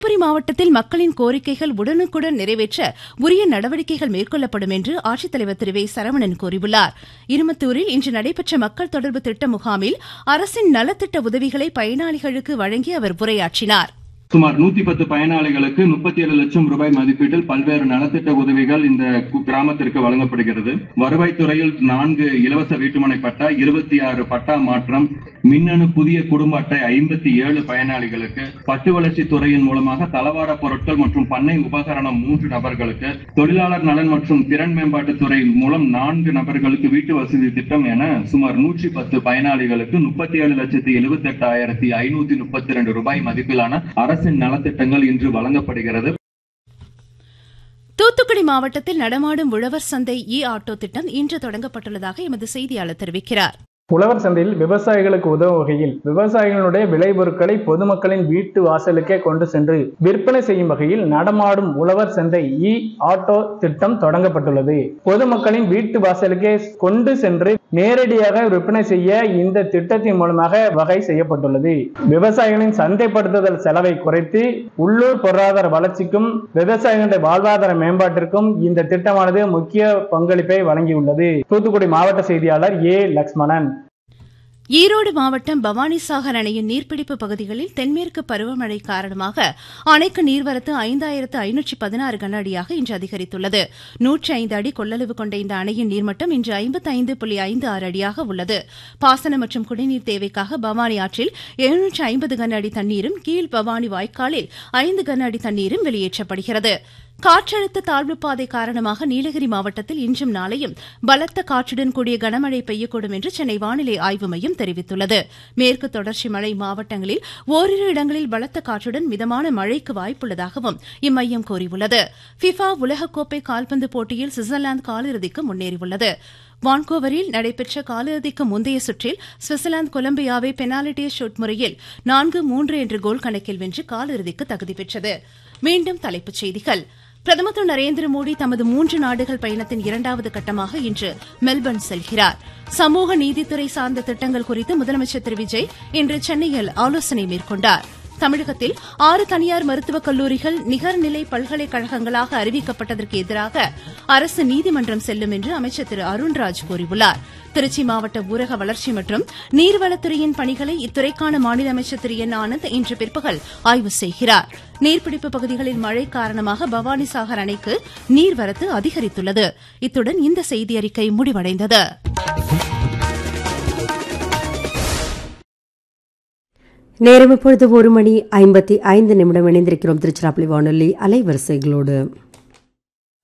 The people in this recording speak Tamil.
தருமபுரி மாவட்டத்தில் மக்களின் கோரிக்கைகள் உடனுக்குடன் நிறைவேற்ற உரிய நடவடிக்கைகள் மேற்கொள்ளப்படும் என்று ஆட்சித்தலைவர் திரு வே சரவணன் கூறியுள்ளார் இருமத்தூரில் இன்று நடைபெற்ற மக்கள் தொடர்பு திட்ட முகாமில் அரசின் நலத்திட்ட உதவிகளை பயனாளிகளுக்கு வழங்கி அவர் உரையாற்றினார் சுமார் நூத்தி பத்து பயனாளிகளுக்கு முப்பத்தி ஏழு லட்சம் ரூபாய் மதிப்பீட்டில் பல்வேறு நலத்திட்ட உதவிகள் இந்த கு- கிராமத்திற்கு வழங்கப்படுகிறது வருவாய்த்துறையில் நான்கு இலவச வீட்டுமனை பட்டா இருபத்தி ஆறு பட்டா மாற்றம் மின்னணு புதிய குடும்ப அட்டை ஐம்பத்தி ஏழு பயனாளிகளுக்கு பட்டு வளர்ச்சி துறையின் மூலமாக தளவாட பொருட்கள் மற்றும் பண்ணை உபகரணம் மூன்று நபர்களுக்கு தொழிலாளர் நலன் மற்றும் திறன் மேம்பாட்டுத் துறை மூலம் நான்கு நபர்களுக்கு வீட்டு வசதி திட்டம் என சுமார் நூற்றி பத்து பயனாளிகளுக்கு முப்பத்தி ஏழு லட்சத்தி எழுபத்தி எட்டாயிரத்தி ஐநூத்தி முப்பத்தி ரெண்டு ரூபாய் மதிப்பிலான அரசின் நலத்திட்டங்கள் இன்று வழங்கப்படுகிறது தூத்துக்குடி மாவட்டத்தில் நடமாடும் உழவர் சந்தை இ ஆட்டோ திட்டம் இன்று தொடங்கப்பட்டுள்ளதாக எமது செய்தியாளர் தெரிவிக்கிறார் உழவர் சந்தையில் விவசாயிகளுக்கு உதவும் வகையில் விவசாயிகளுடைய விளைபொருட்களை பொதுமக்களின் வீட்டு வாசலுக்கே கொண்டு சென்று விற்பனை செய்யும் வகையில் நடமாடும் உழவர் சந்தை இ ஆட்டோ திட்டம் தொடங்கப்பட்டுள்ளது பொதுமக்களின் வீட்டு வாசலுக்கே கொண்டு சென்று நேரடியாக விற்பனை செய்ய இந்த திட்டத்தின் மூலமாக வகை செய்யப்பட்டுள்ளது விவசாயிகளின் சந்தைப்படுத்துதல் செலவை குறைத்து உள்ளூர் பொருளாதார வளர்ச்சிக்கும் விவசாயிகளுடைய வாழ்வாதார மேம்பாட்டிற்கும் இந்த திட்டமானது முக்கிய பங்களிப்பை வழங்கியுள்ளது தூத்துக்குடி மாவட்ட செய்தியாளர் ஏ லக்ஷ்மணன் ஈரோடு மாவட்டம் பவானிசாகர் அணையின் நீர்பிடிப்பு பகுதிகளில் தென்மேற்கு பருவமழை காரணமாக அணைக்கு நீர்வரத்து ஐந்தாயிரத்து ஐநூற்றி பதினாறு கன அடியாக இன்று அதிகரித்துள்ளது நூற்றி ஐந்து அடி கொள்ளளவு கொண்ட இந்த அணையின் நீர்மட்டம் இன்று ஐம்பத்தி ஐந்து புள்ளி ஐந்து ஆறு அடியாக உள்ளது பாசனம் மற்றும் குடிநீர் தேவைக்காக பவானி ஆற்றில் எழுநூற்று ஐம்பது கன அடி தண்ணீரும் கீழ் பவானி வாய்க்காலில் ஐந்து கன அடி தண்ணீரும் வெளியேற்றப்படுகிறது காற்றழுத்த தாழ்வு பாதை காரணமாக நீலகிரி மாவட்டத்தில் இன்றும் நாளையும் பலத்த காற்றுடன் கூடிய கனமழை பெய்யக்கூடும் என்று சென்னை வானிலை ஆய்வு மையம் தெரிவித்துள்ளது மேற்கு தொடர்ச்சி மழை மாவட்டங்களில் ஓரிரு இடங்களில் பலத்த காற்றுடன் மிதமான மழைக்கு வாய்ப்புள்ளதாகவும் இம்மையம் கூறியுள்ளது ஃபிஃபா உலகக்கோப்பை கால்பந்து போட்டியில் சுவிட்சர்லாந்து காலிறுதிக்கு முன்னேறியுள்ளது வான்கோவரில் நடைபெற்ற காலிறுதிக்கு முந்தைய சுற்றில் சுவிட்சர்லாந்து கொலம்பியாவை பெனால்டி ஷூட் முறையில் நான்கு மூன்று என்ற கோல் கணக்கில் வென்று காலிறுதிக்கு தகுதி பெற்றது மீண்டும் தலைப்புச் செய்திகள் பிரதமர் திரு நரேந்திர மோடி தமது மூன்று நாடுகள் பயணத்தின் இரண்டாவது கட்டமாக இன்று மெல்பர்ன் செல்கிறார் சமூக நீதித்துறை சார்ந்த திட்டங்கள் குறித்து முதலமைச்சர் திரு விஜய் இன்று சென்னையில் ஆலோசனை மேற்கொண்டார் தமிழகத்தில் ஆறு தனியார் மருத்துவக் கல்லூரிகள் நிகர்நிலை பல்கலைக்கழகங்களாக அறிவிக்கப்பட்டதற்கு எதிராக அரசு நீதிமன்றம் செல்லும் என்று அமைச்சர் திரு அருண்ராஜ் கூறியுள்ளார் திருச்சி மாவட்ட ஊரக வளர்ச்சி மற்றும் நீர்வளத்துறையின் பணிகளை இத்துறைக்கான மாநில அமைச்சர் திரு என் ஆனந்த் இன்று பிற்பகல் ஆய்வு செய்கிறார் நீர்பிடிப்பு பகுதிகளில் மழை காரணமாக பவானிசாகர் அணைக்கு நீர்வரத்து அதிகரித்துள்ளது இத்துடன் இந்த செய்தி அறிக்கை முடிவடைந்தது நேரம் இப்பொழுது ஒரு மணி ஐம்பத்தி ஐந்து நிமிடம் இணைந்திருக்கிறோம் திருச்சிராப்பள்ளி வானொலி அலைவரிசைகளோடு